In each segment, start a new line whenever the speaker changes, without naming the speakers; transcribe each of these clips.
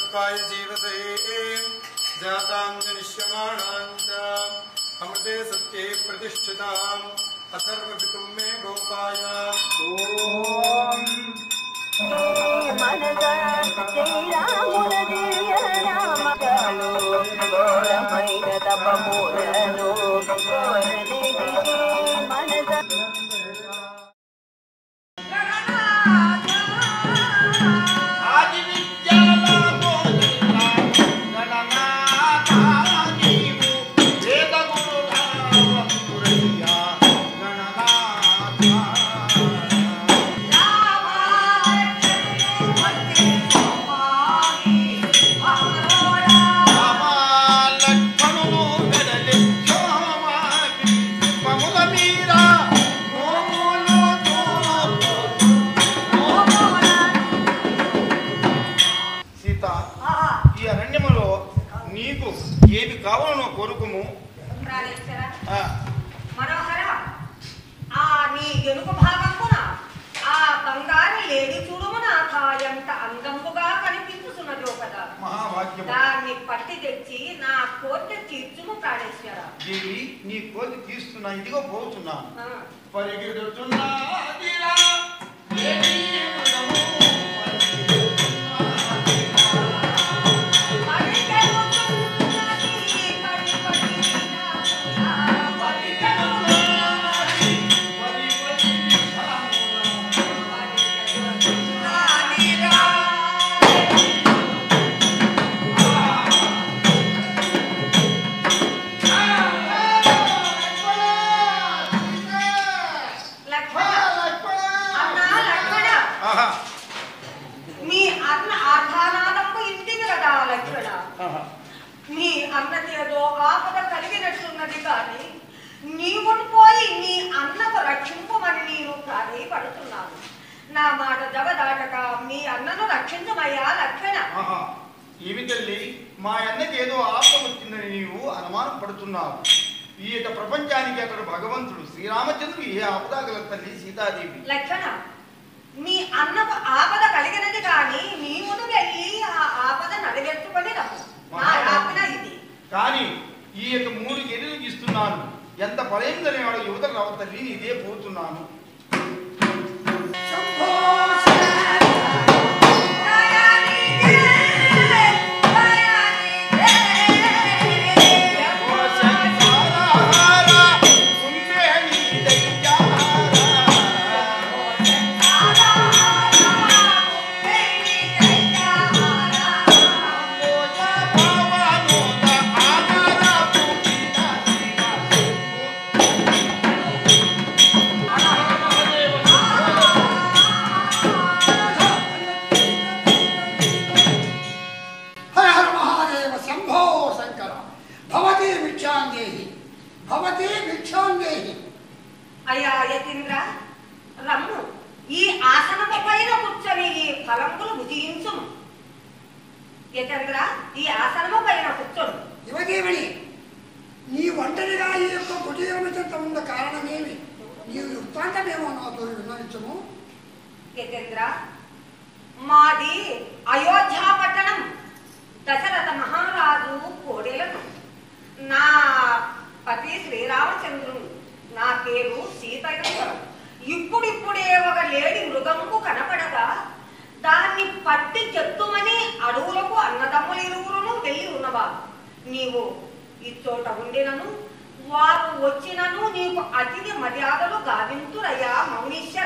कल्पाय जीवसे जातां जनिष्यमाणां च अमृते सत्ये प्रतिष्ठिताम् अथर्वपितुं मे गोपाय
మనస శ్రీరాముల దివ్య నామకాలు ఘోరమైన తపమూలను కోరనిధికి మనస
ఆది విద్యల బోధిన గణనాథ నీవు వేద గురురావంతురయ్య గణనాథ రామాలక్ష్మణులు వెడలెచ్చోమాకి పముల మీర మోములు తోపు సీత ఈ అరణ్యములో నీకు ఏది కావాలనో కోరుకుము
ప్రాణేశ్వర
ఆ,
మనోహర ఆ నీ ఎనుక భాగమున ఆ బంగారు లేడి చూడుమున ఎంత అందంపుగా కనిపించుతున్నదో కదా
మహాభాగ్యము
దాన్ని పట్టి తెచ్చి నా కోరిక తీర్చుము ప్రాణేశ్వర
దేవి నీ కోరిక తీస్తున్నా ఇదిగో పోతున్నా
ఆ,
పరిగెడుతున్నదిరా దేవి మృగము,
పరిగెడుతున్నది పరిపడినాకులా, పరిగెడుతున్నది, పరిగెడుతున్నదిరా. లక్ష్మణ అన్నా లక్ష్మణ
ఆహా,
మీ అన్న ఆధానాలకు ఇంటికి కదా లక్ష్మణ
ఆహా.
మీ అన్నకి ఏదో ఆపద కలిగినట్లున్నది కానీ నీవును పోయి నీ అన్నకు రక్షింపమని నేను ప్రాధేయపడుతున్నాను నా మాట జగదాటక మీ అన్నను రక్షించమయ్యా లక్ష్మణ
ఆహా. ఏమి తల్లి మా అన్నకి ఏదో ఆపద వచ్చిందని నీవు అనుమానం పడుతున్నావు ఈ యొక్క ప్రపంచానికి అతడు భగవంతుడు శ్రీరామచంద్రుడు ఏ ఆపద గల తల్లి సీతాదేవి
లక్ష్మణ మీ అన్నకు ఆపద కలిగినది కానీ నీవును వెళ్ళి ఆ ఆపద నడిగెట్టుకొని రమ్ము నా ఆపద ఇది
కానీ ఈ యొక్క మూడు గిరిలు ఇస్తున్నాను ఎంత బలైందని వాడు యువతలు రావు తల్లి ఇదే పోతున్నాను
హర హర మహాదేవ శంభో శంకర భవతి భిక్షాందేహి భవతి భిక్షాందేహి
అయ్యా యతీంద్ర రమ్ము ఈ ఆసనము పైన కూర్చొని ఈ ఫలంబులు భుజించుము యతీంద్ర ఈ ఆసనము పైన కూర్చొని
యువదేవుని నీ ఒంటరిగా ఈ యొక్క కుటీరము చెంత ఉన్న కారణమేమి నీ వృత్తాంతమేమో నాతో విన్నవించము
యతీంద్ర మాది అయోధ్య పట్టణం దశరథ మహారాజు కోడెలను నా పతి శ్రీరామచంద్రుడు నా పేరు సీతయ్య ఇప్పుడిప్పుడే ఒక లేడి మృగముకు కనపడగా దాన్ని పట్టి చెత్తుమని అడవులకు అన్నదమ్ములు ఇరువురును వెళ్ళి ఉన్నవారు నీవు ఈ చోట ఉండినను వారు వచ్చినను నీకు అతిథి మర్యాదలు గావింతురయ్యా మౌనీశ్వర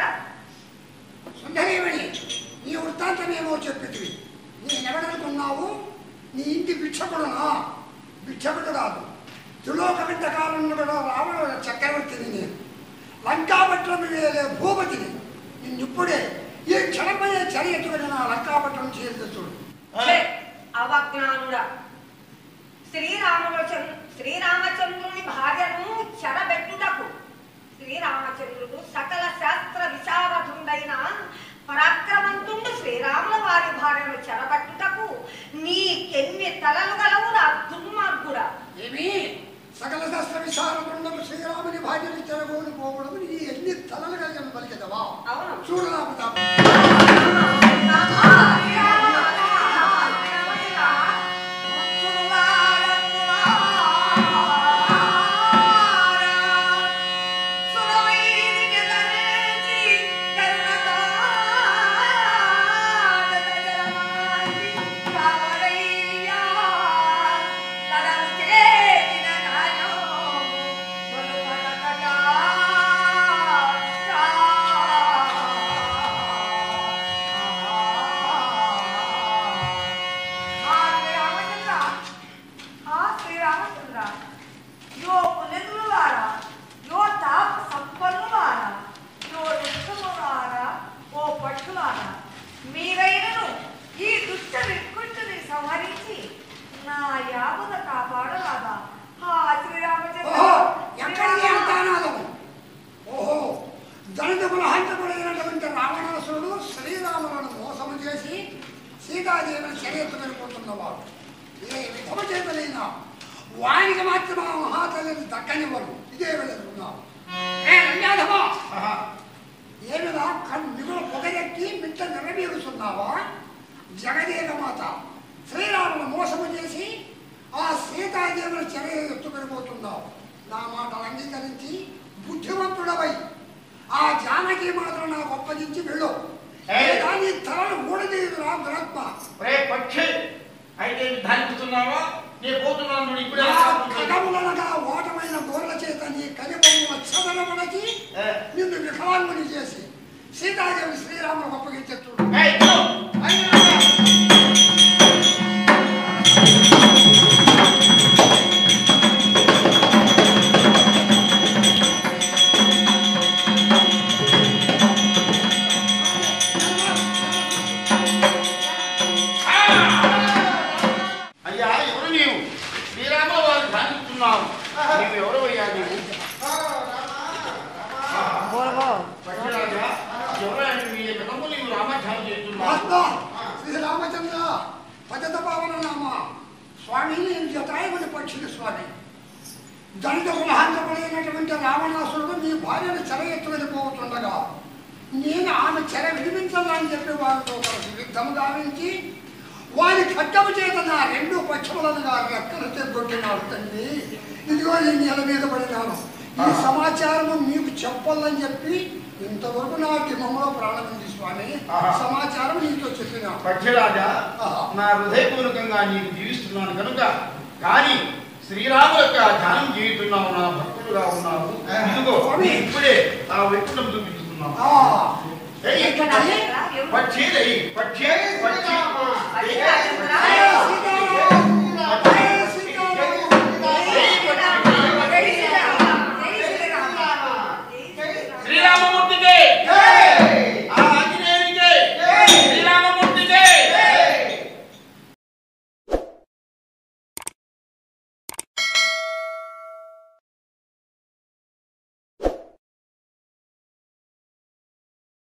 సుందరేవుని నీ వృత్తాంతమేమో చెప్పితివి నేనెవడనుకున్నావు నీ ఇంటి భిక్షకుడునా భిక్షకుడు కాదు త్రిలోక వింతకాలంలో కూడా రావణ చక్రవర్తిని నేను లంకాపట్నం వేలే భూపతిని నిన్నిప్పుడే ఈ క్షణమయ్యే చర్య ఎత్తుకుని నా లంకాపట్నం చేసి చూడు
ఛే, అవజ్ఞానుడా శ్రీరాముల చంద్ర శ్రీరామచంద్రుని భార్యను చెరబెట్టుటకు శ్రీరామచంద్రుడు సకల శాస్త్ర విశారదుండైన పరాక్రమంతుండు శ్రీరాముల వారి భార్యను చెరబట్టుటకు నీకెన్ని తలలు గలవు నా దుర్మార్గుడా
ఏమి సకల శాస్త్ర విశారదుండము శ్రీరాముని భార్యని చెరగోని పోవడం నీ ఎన్ని తలలు కలిగిన పలికెదవా
అవును
చూడు నా ప్రతాపం.
రామ, రామ, రామ, రామ, రామ,
ఉన్నవాడు ఏ విధమ చేతనైనా వానికి మాత్రం ఆ మహాతల్లిని దక్కనివ్వరు ఇదే వెళుతున్నావు ఏ రంగాధమా
ఆహా.
ఏమిరా కన్ను మిగులు పొగరెక్కి మిట్ట నిరమీగుతున్నావా జగదేక మాత శ్రీరామును మోసము చేసి ఆ సీతాదేవుని చెర ఎత్తుకొని పోతున్నావు నా మాటలు అంగీకరించి బుద్ధిమంతుడవై ఆ జానకి మాత్రం నాకు అప్పగించి వెళ్ళు
ఏయ్!
లేదా నీ తలను ఊడదీయుదురా దురత్మ
రే పక్షి అయితే ధాన్పుతున్నావా నేను పోతున్నాను చూడు, ఇప్పుడే
నా
వస్తాను.
కడములనగా ఓటమైన గోర్ల చేత నీ కలిబొమ్మల చదలమనకి
ఏ,
నిన్ను వికలాంగుని చేసి సీతాదేవి శ్రీరామును అప్పగించేట్టు
ఏయ్, ఇదిగో, అయినా రా. అయ్యా ఎవరు నీవు శ్రీరాముల వారు ధ్యానిస్తున్నావు నీవు ఎవరు అయ్యా నీవు పక్షిరాజా ఎవరు మీ విధము నీవు రామధ్యానం చేస్తున్నావు
మహాత్మా శ్రీరామచంద్ర పద్ధత పావన నామ స్వామి నేను జటాయుని పక్షులు స్వామి దళిత కులహాంతపడైనటువంటి రావణాసురుడు మీ భార్యను చెర ఎత్తుకొని పోతుండగా నేను ఆమె చెర విడిపించాలని చెప్పి వారితో కలిసి యుద్ధము గావించి వారి ఖడ్గము చేత నా రెండు పక్షములనుగా రెక్కలు తెగొట్టినాడు తండ్రి ఇదిగో నేను నేల మీద పడినాను ఈ సమాచారము మీకు చెప్పాలని చెప్పి ఇంతవరకు నా దిమంలో ప్రాణం ఉంది స్వామి
ఆహా.
సమాచారం నీతో చెప్పినా
పక్షిరాజా నా హృదయపూర్వకంగా నీకు జీవిస్తున్నాను కనుక కానీ శ్రీరాము యొక్క ధ్యానం చేయుతున్నావు నా భక్తుడుగా ఉన్నావు ఇదిగో ఇప్పుడే ఆ వ్యక్తులను చూపించుతున్నావు
ఆ,
ఏయ్,
ఎక్కడ?
పక్షి, పక్షి, ఏయ్, పక్షి